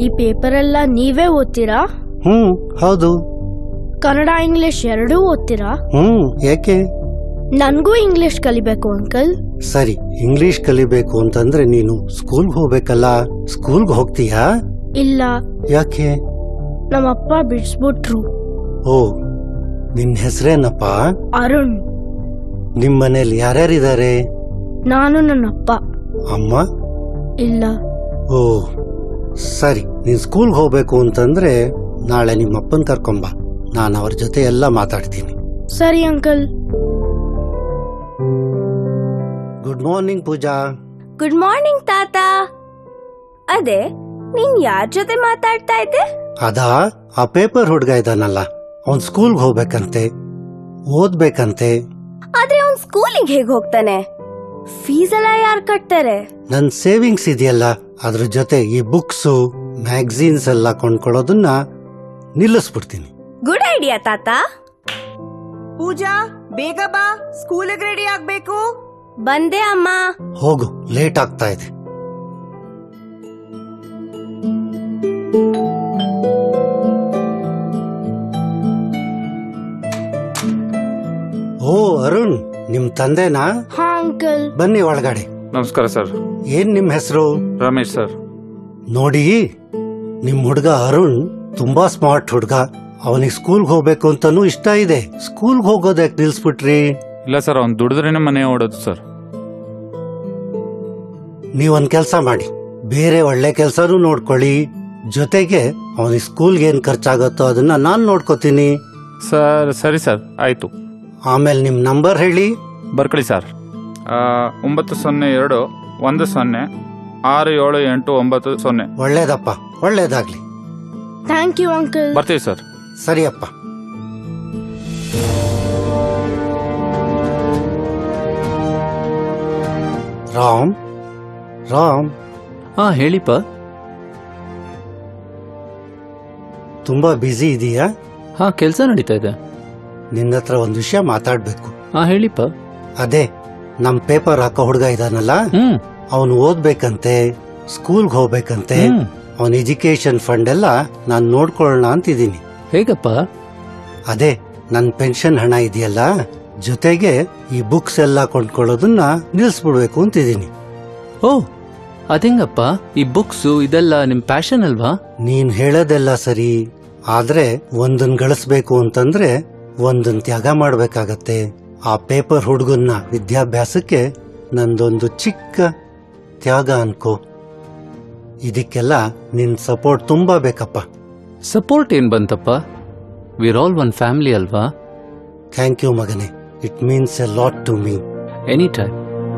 ಈ ಪೇಪರ್ ಎಲ್ಲ ನೀವೇ ಓದ್ತೀರಾ ಹ್ಮ್ ಹೌದು ಕನ್ನಡ ಇಂಗ್ಲಿಷ್ ಎರಡೂ ಓದ್ತೀರಾ ಹ್ಮ್ ಯಾಕೆ ನನ್ಗೂ ಇಂಗ್ಲಿಷ್ ಕಲಿಬೇಕು ಅಂಕಲ್ ಸರಿ ಇಂಗ್ಲಿಷ್ ಕಲಿಬೇಕು ಅಂತಂದ್ರೆ ನೀನು ಸ್ಕೂಲ್ಗೆ ಹೋಗ್ಬೇಕಲ್ಲ ಸ್ಕೂಲ್ಗೆ ಹೋಗ್ತೀಯಾ ಇಲ್ಲ ಯಾಕೆ ನಮ್ಮಪ್ಪ ಬಿಡಿಸ್ಬಿಟ್ರು ಓ ನಿನ್ ಹೆಸರೇನಪ್ಪ ಅರುಣ್ ನಿಮ್ ಮನೇಲಿ ಯಾರ್ಯಾರಿದ್ದಾರೆ ನಾನು ನನ್ನಪ್ಪ ಅಮ್ಮ ಇಲ್ಲ ಓ ಸರಿ ನೀನ್ ಸ್ಕೂಲ್ಗೆ ಹೋಗ್ಬೇಕು ಅಂತಂದ್ರೆ ನಾಳೆ ನಿಮ್ಮ ಅಪ್ಪನ್ ಕರ್ಕೊಂಬ ನಾನು ಅವ್ರ ಜೊತೆ ಎಲ್ಲ ಮಾತಾಡ್ತೀನಿ ಸರಿ uncle good morning Pooja good morning ತಾತ ಅದೇ ನೀನ್ ಯಾರ್ ಜೊತೆ ಮಾತಾಡ್ತಾ ಇದ್ದೆ ಅದಾ ಆ ಪೇಪರ್ ಹುಡ್ಗ ಇದಾನಲ್ಲ ಅವ್ನ್ ಸ್ಕೂಲ್ಗೆ ಹೋಗ್ಬೇಕಂತೆ ಓದ್ಬೇಕಂತೆ ಆದ್ರೆ ಅವ್ನ್ ಸ್ಕೂಲಿಗೆ ಹೇಗ್ ಹೋಗ್ತಾನೆ ಫೀಸ್ ಎಲ್ಲ ಯಾರ್ ಕಟ್ತಾರೆ ನನ್ ಸೇವಿಂಗ್ಸ್ ಇದೆಯಲ್ಲ ಅದ್ರ ಜೊತೆ ಈ ಬುಕ್ಸು ಮ್ಯಾಗಝೀನ್ಸ್ ಎಲ್ಲ ಕೊಂಡ್ಕೊಳ್ಳೋದನ್ನ ನಿಲ್ಲಿಸ್ಬಿಡ್ತೀನಿ ಗುಡ್ ಐಡಿಯಾ ತಾತ ಪೂಜಾ ಬೇಗ ಬಾ ಸ್ಕೂಲಿಗೆ ರೆಡಿ ಆಗ್ಬೇಕು ಬಂದೆ ಅಮ್ಮ ಹೋಗು ಲೇಟ್ ಆಗ್ತಾ ಇದೆ ಓ ಅರುಣ್ ನಿಮ್ ತಂದೆನಾ ಹಾ ಅಂಕಲ್ ಬನ್ನಿ ಒಳಗಡೆ ನಮಸ್ಕಾರ ಸರ್ ಏನ್ ನಿಮ್ ಹೆಸರು ರಮೇಶ್ ಸರ್ ನೋಡಿ ನಿಮ್ ಹುಡ್ಗ ಅರುಣ್ ತುಂಬಾ ಸ್ಮಾರ್ಟ್ ಹುಡ್ಗ ಅವನಿಗೆ ಸ್ಕೂಲ್ಗೆ ಹೋಗ್ಬೇಕು ಅಂತಾನೂ ಇಷ್ಟ ಇದೆ ಸ್ಕೂಲ್ಗೆ ಹೋಗೋದಕ್ ನಿಲ್ಸ್ಬಿಟ್ರಿ ಇಲ್ಲ ಸರ್ ಅವ್ನು ದುಡಿದ್ರೇನೆ ಮನೆ ಓಡೋದು ಸರ್ ನೀವೊಂದ್ ಕೆಲ್ಸ ಮಾಡಿ ಬೇರೆ ಒಳ್ಳೆ ಕೆಲ್ಸನೂ ನೋಡ್ಕೊಳ್ಳಿ ಜೊತೆಗೆ ಅವನಿಗೆ ಸ್ಕೂಲ್ಗೆ ಏನ್ ಖರ್ಚಾಗತ್ತೋ ಅದನ್ನ ನಾನ್ ನೋಡ್ಕೋತೀನಿ ಸರ್ ಸರಿ ಸರ್ ಆಯಿತು ಆಮೇಲೆ ನಿಮ್ ನಂಬರ್ ಹೇಳಿ ಬರ್ಕೊಳ್ಳಿ ಸರ್ ಆ, ಒಂಬತ್ತು ಸೊನ್ನೆ ಎರಡು ಒಂದು ಸೊನ್ನೆ ಆರು ಏಳು ಎಂಟು ಒಂಬತ್ತು ಸೊನ್ನೆ ಒಳ್ಳೇದಪ್ಪ ಒಳ್ಳೇದಾಗ್ಲಿ ಥ್ಯಾಂಕ್ ಯು ಅಂಕಲ್ ಬರ್ತೀವಿ ಸರ್ ಸರಿಯಪ್ಪ ರಾಮ್ ರಾಮ್ ಹಾ ಹೇಳಿಪ್ಪ ತುಂಬಾ ಬ್ಯುಸಿ ಇದೀಯಾ ಹಾ ಕೆಲಸ ನಡೀತಾ ಇದೆ ನಿನ್ನ ಹತ್ರ ಒಂದ್ ವಿಷಯ ಮಾತಾಡ್ಬೇಕು ಹಾ ಹೇಳಿಪ್ಪ ಅದೇ ನಮ್ ಪೇಪರ್ ಹಾಕೋ ಹುಡ್ಗ ಇದಾನಲ್ಲ ಹ್ಮ್ ಅವನು ಓದ್ಬೇಕಂತೆ ಸ್ಕೂಲ್ಗೆ ಹೋಗ್ಬೇಕಂತೆ ಹ್ಮ್. ಅವನ ಎಜುಕೇಶನ್ ಫಂಡ್ ಎಲ್ಲ ನಾನ್ ನೋಡ್ಕೊಳ್ಳೋಣ ಅಂತಿದ್ದೀನಿ ಹೇಗಪ್ಪ ಅದೇ ನನ್ ಪೆನ್ಷನ್ ಹಣ ಇದೆಯಲ್ಲ ಜೊತೆಗೆ ಈ ಬುಕ್ಸ್ ಎಲ್ಲ ಕೊಂಡ್ಕೊಳ್ಳೋದನ್ನ ನಿಲ್ಸ್ಬಿಡ್ಬೇಕು ಅಂತಿದ್ದೀನಿ ಓ ಅದೇಂಗಪ್ಪ ಈ ಬುಕ್ಸು ಇದೆಲ್ಲ ನಿಮ್ ಪ್ಯಾಷನ್ ಅಲ್ವಾ ನೀನ್ ಹೇಳೋದೆಲ್ಲ ಸರಿ ಆದ್ರೆ ಒಂದನ್ ಗಳಿಸ್ಬೇಕು ಅಂತಂದ್ರೆ ಒಂದನ್ ತ್ಯಾಗ ಮಾಡ್ಬೇಕಾಗತ್ತೆ ಆ ಪೇಪರ್ ಹುಡುಗನ್ನ ವಿದ್ಯಾಭ್ಯಾಸಕ್ಕೆ ನಂದೊಂದು ಚಿಕ್ಕ ತ್ಯಾಗ ಅನ್ಕೋ ಇದಕ್ಕೆಲ್ಲ ನಿನ್ ಸಪೋರ್ಟ್ ತುಂಬಾ ಬೇಕಪ್ಪ ಸಪೋರ್ಟ್ ಏನ್ ಬಂತಪ್ಪ ವಿರ್ ಆಲ್ ಒನ್ ಫ್ಯಾಮಿಲಿ ಅಲ್ವಾ ಥ್ಯಾಂಕ್ ಯು ಮಗನೇ it means a lot to me any time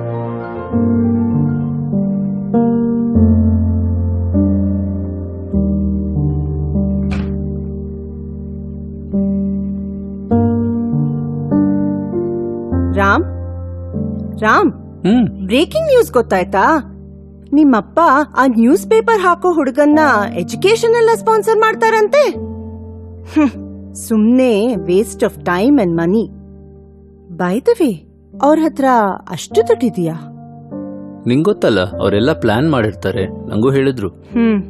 Ram Ram hmm breaking news ಗೊತ್ತಾಯ್ತಾ ನಿಮ್ಮಪ್ಪ ಆ ನ್ಯೂಸ್ ಪೇಪರ್ ಹಾಕೋ ಹುಡುಗನ್ನ ಎಜುಕೇಶನ್ ಎಲ್ಲ ಸ್ಪಾನ್ಸರ್ ಮಾಡ್ತಾರಂತೆ ಹ್ಮ್, ಸುಮ್ನೆ waste of time and money by the way ಅವ್ರ ಹತ್ರ ಅಷ್ಟು ದುಡ್ಡಿದೆಯಾ ನಿಂಗೊತ್ತಲ್ಲ ಅವರೆಲ್ಲ ಪ್ಲಾನ್ ಮಾಡಿರ್ತಾರೆ ನಂಗೂ ಹೇಳಿದ್ರು ಹ್ಮ್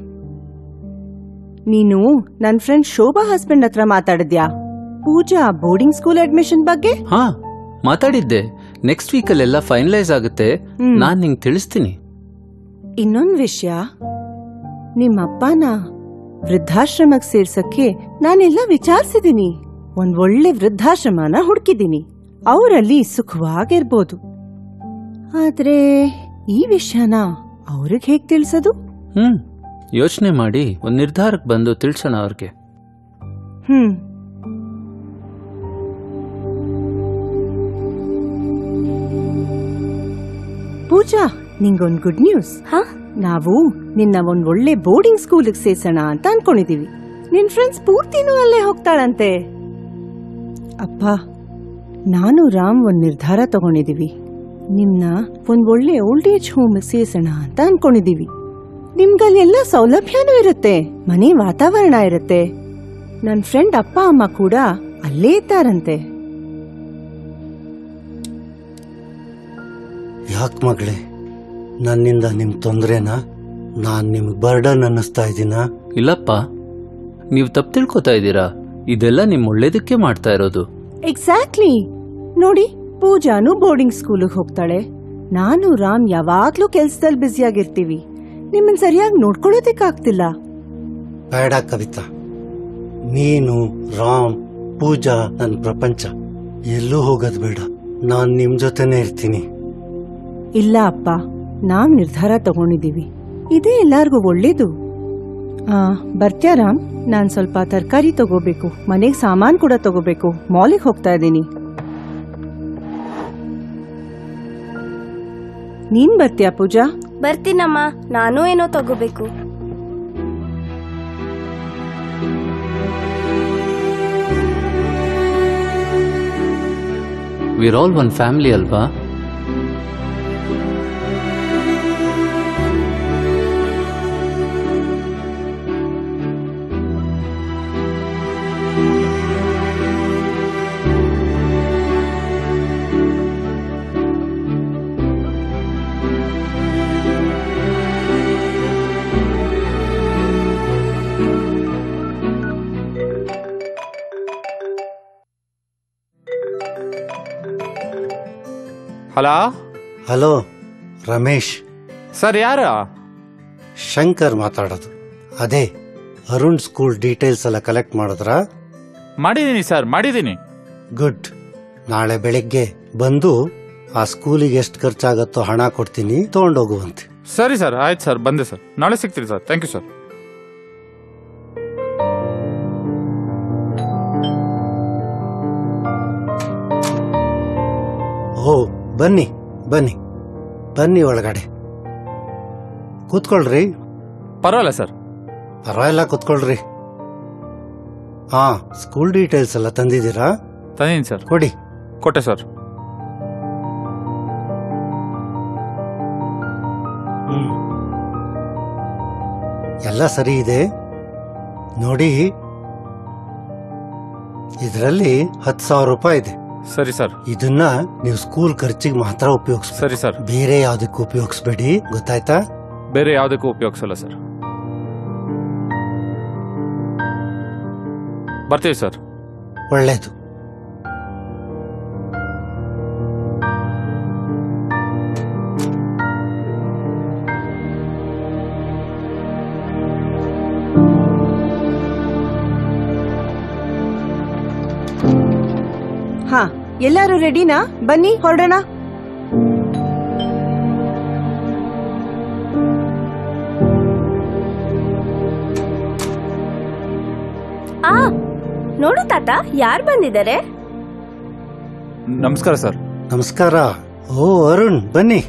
ನೀನು ನನ್ ಫ್ರೆಂಡ್ ಶೋಭಾ ಹಸ್ಬೆಂಡ್ ಹತ್ರ ಮಾತಾಡಿದ್ಯಾ ಪೂಜಾ ಬೋರ್ಡಿಂಗ್ ಸ್ಕೂಲ್ ಅಡ್ಮಿಷನ್ ಬಗ್ಗೆ ಹಾ ಮಾತಾಡಿದ್ದೆ ನೆಕ್ಸ್ಟ್ ವೀಕಲ್ಲೆಲ್ಲ ಫೈನಲೈಸ್ ಆಗುತ್ತೆ ಹ್ಮ್. ನಾನ್ ನಿಂಗೆ ತಿಳಿಸ್ತೀನಿ ಇನ್ನೊಂದ್ ವಿಷಯ ನಿಮ್ಮಪ್ಪನ ವೃದ್ಧಾಶ್ರಮಕ್ ಸೇರ್ಸಕ್ಕೆ ನಾನೆಲ್ಲ ವಿಚಾರಿಸಿದೀನಿ ಒಂದ್ ಒಳ್ಳೆ ವೃದ್ಧಾಶ್ರಮನ ಹುಡುಕಿದೀನಿ ಅವರಲ್ಲಿ ಸುಖವಾಗಿರ್ಬೋದು ಆದ್ರೆ ಈ ವಿಷಯನ ಅವ್ರಿಗೆ ಹೇಗ್ ತಿಳ್ಸೋದು ಹ್ಮ್ ಯೋಚನೆ ಮಾಡಿ ಒಂದ್ ನಿರ್ಧಾರಕ್ಕೆ ಬಂದು ತಿಳ್ಸೋಣ ಅವ್ರಿಗೆ ಹ್ಮ್ ಪೂಜಾ ನಿಂಗೊಂದ್ ಗುಡ್ ನ್ಯೂಸ್ ಹಾ ನಾವು ನಿನ್ನ ಒಂದ್ ಒಳ್ಳೆ ಬೋರ್ಡಿಂಗ್ ಸ್ಕೂಲಿಗೆ ಸೇರ್ಸೋಣ ಅಂತ ಅನ್ಕೊಂಡಿದೀವಿ ನಿನ್ ಫ್ರೆಂಡ್ಸ್ ಪೂರ್ತಿನೂ ಅಲ್ಲೇ ಹೋಗ್ತಾಳಂತೆ ಅಪ್ಪ ನಾನು ರಾಮ್ ಒಂದ್ ನಿರ್ಧಾರ ತಗೊಂಡಿದೀವಿ ನಿಮ್ನ ಒಂದ್ ಒಳ್ಳೆ ಓಲ್ಡ್ ಏಜ್ ಹೋಮ್ ಸೇರ್ಸೋಣ ಅಂತ ಅನ್ಕೊಂಡಿದೀವಿ ನಿಮ್ಗಲ್ಲಿ ಎಲ್ಲ ಸೌಲಭ್ಯನೂ ಇರುತ್ತೆ ಮನೆ ವಾತಾವರಣ ಇರುತ್ತೆ ನನ್ ಫ್ರೆಂಡ್ ಅಪ್ಪ ಅಮ್ಮ ಕೂಡ ಅಲ್ಲೇ ಇದ್ದಾರಂತೆ ಯಾಕೆ ಮಗಳೇ ನನ್ನಿಂದ ನಿಮ್ ತೊಂದ್ರೆನಾ ನಾನ್ ನಿಮ್ಗೆ ಬರ್ಡನ್ ಅನ್ನಿಸ್ತಾ ಇದ್ದೀನಾ ಇಲ್ಲಪ್ಪ ನೀವು ತಪ್ಪು ತಿಳ್ಕೊತಾ ಇದ್ದೀರಾ ಇದೆಲ್ಲ ನಿಮ್ಮ ಒಳ್ಳೇದಕ್ಕೆ ಮಾಡ್ತಾ ಇರೋದು ಎಕ್ಸಾಕ್ಟ್ಲಿ ನೋಡಿ ಪೂಜಾನು ಬೋರ್ಡಿಂಗ್ ಸ್ಕೂಲಿಗೆ ಹೋಗ್ತಾಳೆ ನಾನು ರಾಮ್ ಯಾವಾಗ್ಲೂ ಕೆಲ್ಸದಲ್ಲಿ ಬ್ಯುಸಿಯಾಗಿರ್ತೀವಿ ನಿಮ್ಮನ್ ಸರಿಯಾಗಿ ನೋಡ್ಕೊಳ್ಳೋದಕ್ಕಾಗ್ತಿಲ್ಲ ಬೇಡ ಕವಿತಾ ನೀನು ರಾಮ್ ಪೂಜಾ ನನ್ನ ಪ್ರಪಂಚ ಎಲ್ಲೂ ಹೋಗೋದು ಬೇಡ ನಾನ್ ನಿಮ್ ಜೊತೆನೇ ಇರ್ತೀನಿ ಇಲ್ಲ ಅಪ್ಪ ನಾವ್ ನಿರ್ಧಾರ ತಗೊಂಡಿದೀವಿ ಇದೇ ಎಲ್ಲಾರ್ಗೂ ಒಳ್ಳೇದು ಆ ಬರ್ತ್ಯಾ ರಾಮ್ ನಾನ್ ಸ್ವಲ್ಪ ತರಕಾರಿ ತಗೋಬೇಕು ಮನೆಗ್ ಸಾಮಾನ್ ಕೂಡ ತಗೋಬೇಕು ಮಾಲಿಗೆ ಹೋಗ್ತಾ ಇದ್ದೀನಿ ನೀನ್ ಬರ್ತೀಯಾ ಪೂಜಾ ಬರ್ತೀನಮ್ಮ ನಾನು ಏನೋ ತಗೋಬೇಕು ವಿರ್ ಆಲ್ ಒನ್ ಫ್ಯಾಮಿಲಿ ಅಲ್ವಾ ಹಲೋ ಹಲೋ ರಮೇಶ್ ಸರ್ ಯಾರು ಶಂಕರ್ ಮಾತಾಡೋದು ಅದೇ ಅರುಣ್ ಸ್ಕೂಲ್ ಡೀಟೇಲ್ಸ್ ಎಲ್ಲ ಕಲೆಕ್ಟ್ ಮಾಡಿದ್ರಾ ಮಾಡಿದ್ದೀನಿ ಸರ್ ಮಾಡಿದ್ದೀನಿ ಗುಡ್ ನಾಳೆ ಬೆಳಿಗ್ಗೆ ಬಂದು ಆ ಸ್ಕೂಲಿಗೆ ಎಷ್ಟು ಖರ್ಚಾಗತ್ತೋ ಹಣ ಕೊಡ್ತೀನಿ ತಗೊಂಡೋಗುವಂತೆ ಸರಿ ಸರ್ ಆಯ್ತು ಸರ್ ಬಂದೆ ಸರ್ ನಾಳೆ ಸಿಗ್ತೀನಿ ಸರ್ ಥ್ಯಾಂಕ್ ಯು ಸರ್ ಓ ಬನ್ನಿ ಬನ್ನಿ ಬನ್ನಿ ಒಳಗಡೆ ಕೂತ್ಕೊಳ್ರಿ ಪರವಾಗಿಲ್ಲ ಸರ್ ಪರವಾಗಿಲ್ಲ ಕೂತ್ಕೊಳ್ರಿ ಹಾ ಸ್ಕೂಲ್ ಡೀಟೇಲ್ಸ್ ಎಲ್ಲ ತಂದಿದ್ದೀರಾ ತಂದೀನಿ ಸರ್ ಕೊಡಿ ಕೊಟ್ಟೆ ಸರ್ ಹ್ಮ್. ಎಲ್ಲ ಸರಿ ಇದೆ ನೋಡಿ ಇದರಲ್ಲಿ ಹತ್ತು ಸಾವಿರ ರೂಪಾಯಿ ಇದೆ ಸರಿ ಸರ್ ಇದನ್ನ ನೀವು ಸ್ಕೂಲ್ ಖರ್ಚಿಗೆ ಮಾತ್ರ ಉಪಯೋಗಿಸ್ಬೇಕು ಸರಿ ಸರ್ ಬೇರೆ ಯಾವ್ದಕ್ಕೂ ಉಪಯೋಗಿಸ್ಬೇಡಿ ಗೊತ್ತಾಯ್ತಾ ಬೇರೆ ಯಾವುದಕ್ಕೂ ಉಪಯೋಗಿಸಲ್ಲ ಸರ್ ಬರ್ತೀವಿ ಸರ್ ಒಳ್ಳೇದು ಹಾ ಎಲ್ಲಾರು ರೆಡಿನಾ ಬನ್ನಿ ಹೊರಡೋಣ ಆ ನೋಡು ತಾತ ಯಾರು ಬಂದಿದ್ದಾರೆ ನಮಸ್ಕಾರ ಸರ್ ನಮಸ್ಕಾರ ಓ ಅರುಣ್ ಬನ್ನಿ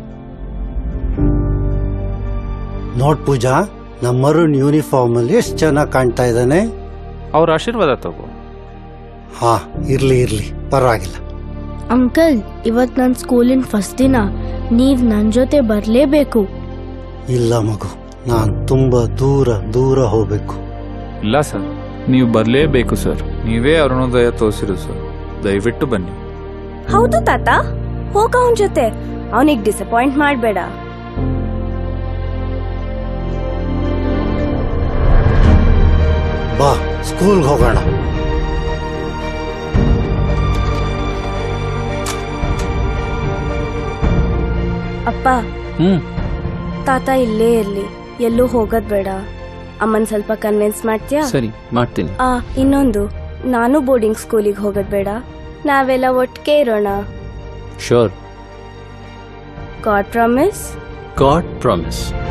ನೋಡ್ ಪೂಜಾ ನಮ್ಮ ಅರುಣ್ ಯೂನಿಫಾರ್ಮ್ ಅಲ್ಲಿ ಎಷ್ಟು ಚೆನ್ನಾಗಿ ಕಾಣ್ತಾ ಇದ್ದಾನೆ ಅವ್ರ ಆಶೀರ್ವಾದ ತಗೋ ಹಾ ಇರ್ಲಿ ಇರ್ಲಿ ಪರವಾಗಿಲ್ಲ ಅಂಕಲ್ ಇವತ್ ನನ್ ಸ್ಕೂಲಿನ ಫಸ್ಟ್ ದಿನ ನೀವ್ ನನ್ ಜೊತೆ ಬರ್ಲೇಬೇಕು ಇಲ್ಲ ಮಗು ನಾನ್ ತುಂಬಾ ದೂರ ದೂರ ಹೋಗ್ಬೇಕು ಇಲ್ಲ ಸರ್ ನೀವು ಬರಲೇಬೇಕು ಸರ್ ನೀವೇ ಅರುಣೋದಯ ತೋರಿಸಿರು ಸರ್ ದಯವಿಟ್ಟು ಬನ್ನಿ ಹೌದು ತಾತ ಹೋಗ ಅವನ್ ಜೊತೆ ಅವನಿಗೆ ಡಿಸಪಾಯಿಂಟ್ ಮಾಡಬೇಡ ಬಾ ಸ್ಕೂಲ್ಗೆ ಹೋಗೋಣ ಅಪ್ಪ ಹ್ಮ್ ತಾತ ಇಲ್ಲೇ ಇರ್ಲಿ ಎಲ್ಲೂ ಹೋಗೋದ್ ಬೇಡ ಅಮ್ಮನ್ ಸ್ವಲ್ಪ ಕನ್ವಿನ್ಸ್ ಮಾಡ್ತೀಯಾ ಸರಿ ಮಾಡ್ತೀನಿ ಆ ಇನ್ನೊಂದು ನಾನು ಬೋರ್ಡಿಂಗ್ ಸ್ಕೂಲಿಗೆ ಹೋಗೋದ್ ಬೇಡ ನಾವೆಲ್ಲ ಒಟ್ಟಿಗೆ ಇರೋಣ sure god promise god promise